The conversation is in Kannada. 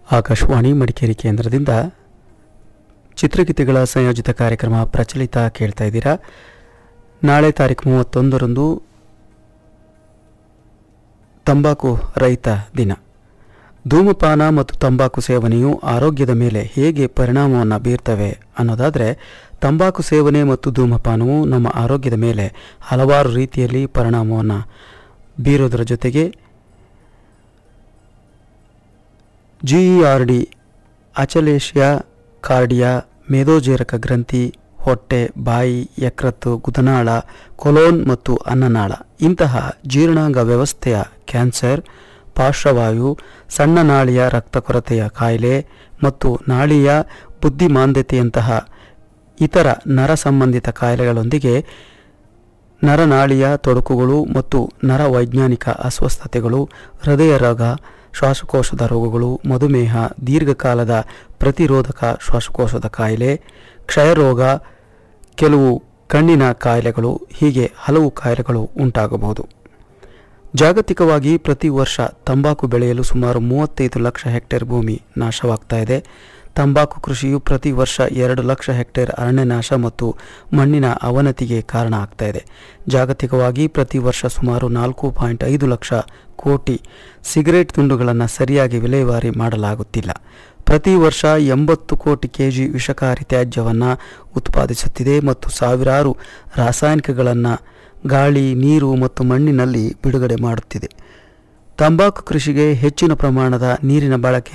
ಆಕಾಶವಾಣಿ ಮಡಿಕೇರಿ ಕೇಂದ್ರದಿಂದ ಚಿತ್ರಗೀತೆಗಳ ಸಂಯೋಜಿತ ಕಾರ್ಯಕ್ರಮ ಪ್ರಚಲಿತ ಕೇಳ್ತಾ ಇದ್ದೀರಾ ನಾಳೆ ತಾರೀಕು ಮೂವತ್ತೊಂದರಂದು ತಂಬಾಕು ರಹಿತ ದಿನ ಧೂಮಪಾನ ಮತ್ತು ತಂಬಾಕು ಸೇವನೆಯು ಆರೋಗ್ಯದ ಮೇಲೆ ಹೇಗೆ ಪರಿಣಾಮವನ್ನು ಬೀರ್ತವೆ ಅನ್ನೋದಾದರೆ ತಂಬಾಕು ಸೇವನೆ ಮತ್ತು ಧೂಮಪಾನವು ನಮ್ಮ ಆರೋಗ್ಯದ ಮೇಲೆ ಹಲವಾರು ರೀತಿಯಲ್ಲಿ ಪರಿಣಾಮವನ್ನು ಬೀರೋದರ ಜೊತೆಗೆ G E R D achalasia cardia ಮೇದೋಜೇರಕ ಗ್ರಂಥಿ ಹೊಟ್ಟೆ ಬಾಯಿ ಯಕೃತ್ತು ಗುದನಾಳ ಕೊಲೋನ್ ಮತ್ತು ಅನ್ನನಾಳ ಇಂತಹ ಜೀರ್ಣಾಂಗ ವ್ಯವಸ್ಥೆಯ ಕ್ಯಾನ್ಸರ್ ಪಾರ್ಶ್ವವಾಯು ಸಣ್ಣ ನಾಳಿಯ ರಕ್ತ ಕೊರತೆಯ ಕಾಯಿಲೆ ಮತ್ತು ನಾಳಿಯ ಬುದ್ಧಿಮಾಂದ್ಯತೆಯಂತಹ ಇತರ ನರ ಸಂಬಂಧಿತ ಕಾಯಿಲೆಗಳೊಂದಿಗೆ ನರನಾಳಿಯ ತೊಡಕುಗಳು ಮತ್ತು ನರ ವೈಜ್ಞಾನಿಕ ಅಸ್ವಸ್ಥತೆಗಳು ಹೃದಯ ರೋಗ ಶ್ವಾಸಕೋಶದ ರೋಗಗಳು ಮಧುಮೇಹ ದೀರ್ಘಕಾಲದ ಪ್ರತಿರೋಧಕ ಶ್ವಾಸಕೋಶದ ಕಾಯಿಲೆ ಕ್ಷಯರೋಗ ಕೆಲವು ಕಣ್ಣಿನ ಕಾಯಿಲೆಗಳು ಹೀಗೆ ಹಲವು ಕಾಯಿಲೆಗಳು ಉಂಟಾಗಬಹುದು ಜಾಗತಿಕವಾಗಿ ಪ್ರತಿ ವರ್ಷ ತಂಬಾಕು ಬೆಳೆಯಲು ಸುಮಾರು ಮೂವತ್ತೈದು ಲಕ್ಷ ಹೆಕ್ಟೇರ್ ಭೂಮಿ ನಾಶವಾಗ್ತಾ ಇದೆ ತಂಬಾಕು ಕೃಷಿಯು ಪ್ರತಿ ವರ್ಷ ಎರಡು ಲಕ್ಷ ಹೆಕ್ಟೇರ್ ಅರಣ್ಯನಾಶ ಮತ್ತು ಮಣ್ಣಿನ ಅವನತಿಗೆ ಕಾರಣ ಆಗ್ತಾ ಇದೆ ಜಾಗತಿಕವಾಗಿ ಪ್ರತಿ ವರ್ಷ ಸುಮಾರು ನಾಲ್ಕು ಪಾಯಿಂಟ್ ಐದು ಲಕ್ಷ ಕೋಟಿ ಸಿಗರೇಟ್ ತುಂಡುಗಳನ್ನು ಸರಿಯಾಗಿ ವಿಲೇವಾರಿ ಮಾಡಲಾಗುತ್ತಿಲ್ಲ ಪ್ರತಿ ವರ್ಷ ಎಂಬತ್ತು ಕೋಟಿ ಕೆಜಿ ವಿಷಕಾರಿ ತ್ಯಾಜ್ಯವನ್ನು ಉತ್ಪಾದಿಸುತ್ತಿದೆ ಮತ್ತು ಸಾವಿರಾರು ರಾಸಾಯನಿಕಗಳನ್ನು ಗಾಳಿ ನೀರು ಮತ್ತು ಮಣ್ಣಿನಲ್ಲಿ ಬಿಡುಗಡೆ ಮಾಡುತ್ತಿದೆ ತಂಬಾಕು ಕೃಷಿಗೆ ಹೆಚ್ಚಿನ ಪ್ರಮಾಣದ ನೀರಿನ ಬಳಕೆ